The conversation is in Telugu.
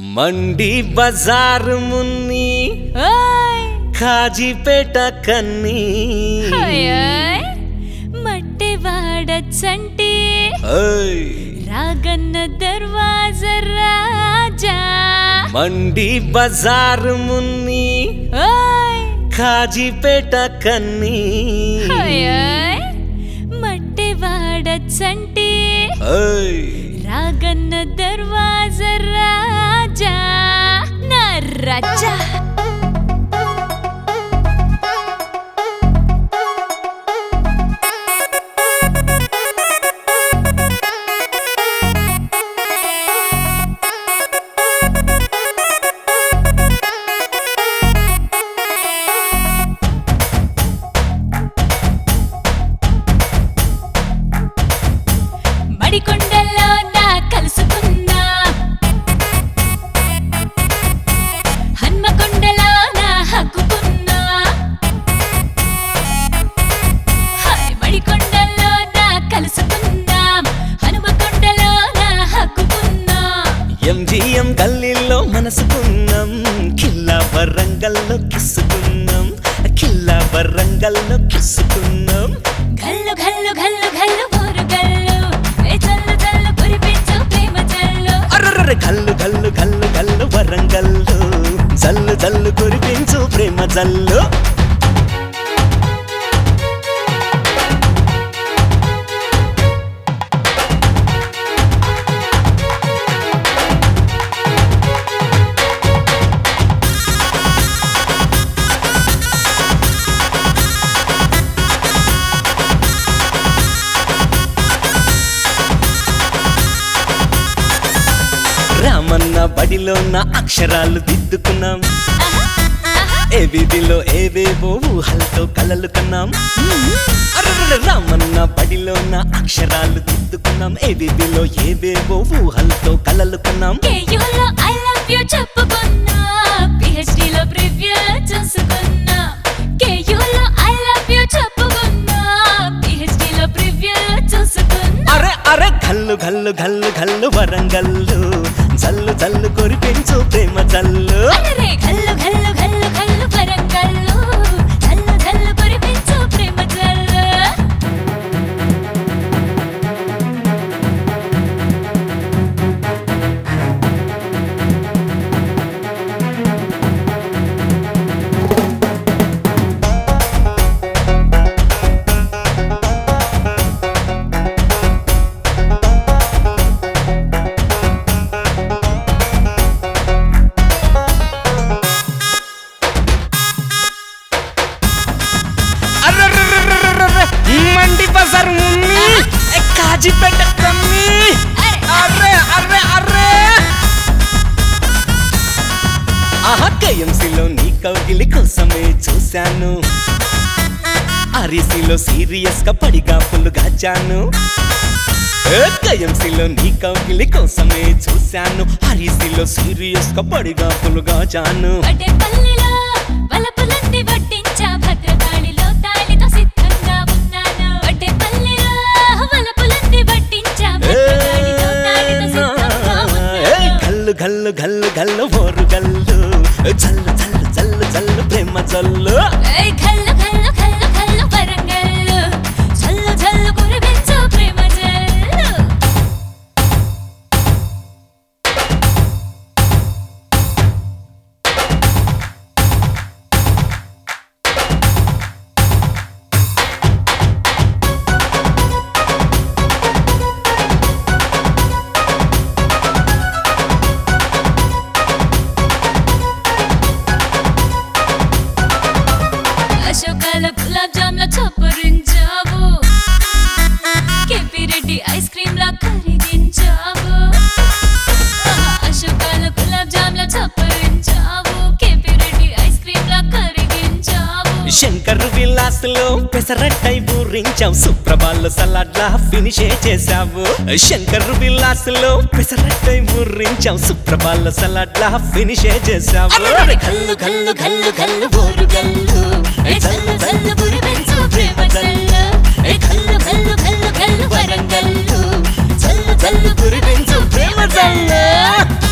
మండి బజారు మున్ని ఓయ్ కాజీపేట కన్ని ఓయ్ మట్టి వాడచ్చంటి ఓయ్ రాగన్న దర్వాజ రాజా మండి బజారు మున్ని ఓయ్ కాజీపేట కన్ని ఓయ్ మట్టి వాడచ్చంటి ఓయ్ రాగన్న దర్వాజ రాజా నా రాజా మడికొండల్లో నా కలుసుకున్నా హన్మకొండలో నా హక్కుకున్నా హాయ్ మడికొండల్లో నా కలుసుకుందాం హనుమకొండలో నా హక్కుకున్నా ఎంజిఎం గల్లీలో మనసుకున్నాం కిల్లా వరంగల్లో కిస్సుకున్నాం కిల్లా వరంగల్లో కిస్సుకున్నాం గల్లు గల్లు గల్లు గల్లు ఊరు గల్లు ఏ చల్లు చల్లు కురిపించు ప్రేమ చల్లు అర్రర్ర గల్లు గల్లు గల్లు గల్లు వరంగల్లు జల్లు జల్లు కురిపించు ప్రేమ జల్లు రామన్న బడిలో నా అక్షరాలు దిద్దుకున్నాం ఏ వీధిలో ఏవేవో ఊహలతో కలలు కన్నాం అర్రర్ర రామన్న బడిలో నా అక్షరాలు దిద్దుకున్నాం ఏ వీధిలో ఏవేవో ఊహలతో కలలు కన్నాం కేయూలో ఐ లవ్ యు చెప్పుకున్నా పిహెచ్డి లో ప్రివ్యూ చూసుకున్నా కేయూలో ఐ లవ్ యు చెప్పుకున్నా పిహెచ్డి లో ప్రివ్యూ చూసుకున్నా అరే అరే గల్లు గల్లు గల్లు గల్లు వరంగల్లు జల్లు జల్లు కురిపించు ప్రేమ జల్లు అరే గల్లు గల్లు గల్లు గల్లు వరంగల్లు జల్లు జల్లు కురిపించు ప్రేమ జల్లు అర్రర్రర్రర్రర్ర, మండి బజార్ మున్ని ఏ కాజీపేట కమ్మి అర్రే అర్రే అర్రే ఆహా కేఎంసీలో నీ కౌగిలి కోసమే చూశాను ఆర్ఈసీలో సీరియస్ గా పడిగా పుల్లు గాచాను కేఎంసీలో నీ కౌగిలి కోసమే చూశాను ఆర్ఈసీలో సీరియస్ గా పడిగా పుల్లు గాచాను వడ్డే పల్లిలో వలపులన్నీ వడ్డించా భద్రకాళిలో తాళితో సిద్ధంగా ఉన్నాను వడ్డే పల్లిలో వలపులన్నీ వడ్డించా భద్రకాళితో తాళితో సిద్ధంగా ఏయ్, ఉన్నాను గల్లు గల్లు గల్లు గల్లు ఓరు గల్లు జల్లు జల్లు జల్లు జల్లు ప్రేమ జల్లు ఏయ్ కల్లు కల్లు కల్లు కల్లు వరంగల్లు జల్లు జల్లు కురిపించు ప్రేమ జల్లు అశోకాల గులాబ్ జామ్ల చప్పరించావు కెపిరెడ్డి ఐస్ క్రీమ్ లా కరిగించావు అశోకాల గులాబ్ జామ్ల చప్పరించావు కెపిరెడ్డి ఐస్ క్రీమ్ లా కరిగించావు శంకర్ విలాస్లో పెసరట్టై ఊరించావు సుప్రభాల్లో సలాడ్లా ఫినిషే చేశావు శంకర్ విలాస్లో పెసరట్టై ఊరించావు సుప్రభాల్లో సలాడ్లా ఫినిషే చేశావు గల్లు గల్లు గల్లు గల్లు ఓరు గల్లు ఏ జల్లు జల్లు కురిపించు ప్రేమ జల్లు ఏ కల్లు కల్లు కల్లు కల్లు వరంగల్లు జల్లు జల్లు కురిపించు ప్రేమ జల్లు